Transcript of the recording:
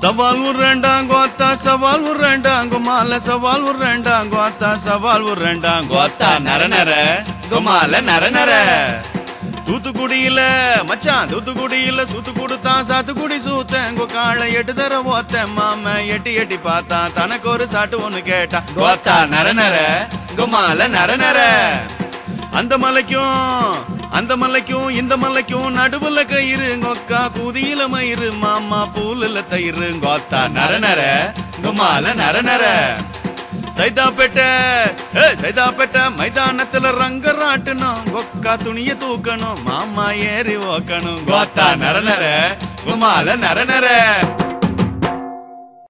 சவால் உருண்டாங்கோ அத்தா சவால் உருண்டாங்கோ மால சவால் உருண்டாங்கோ அத்தா சவால் உருண்டாங்கோ அத்தா நர நர குமால நர நர தூத்துக்குடியில மச்சான் தூத்துக்குடியில சூத்து கொடுத்தான் சாத்துக்குடி சூத்தேங்கோ காலை எட்டு தர ஓத்த மாம எட்டி எட்டி பார்த்தான் தனக்கு ஒரு சாட்டு ஒண்ணு கேட்டான் கோத்தா நர நர குமால நர நர அந்த மலைக்கும் அந்த மலைக்கும் இந்த மலைக்கும் நடுவுல கயிறு கொக்கா குதியில மயிறு மாமா பூலுல தயிரு கோத்தா நர நர குமால நர நர சைதாப்பேட்டை ஏ சைதாப்பேட்டை மைதானத்துல ரங்க ராட்டணும் கொக்கா துணிய தூக்கணும் மாமா ஏறி ஓக்கணும் கோத்தா நர நர குமால நர நர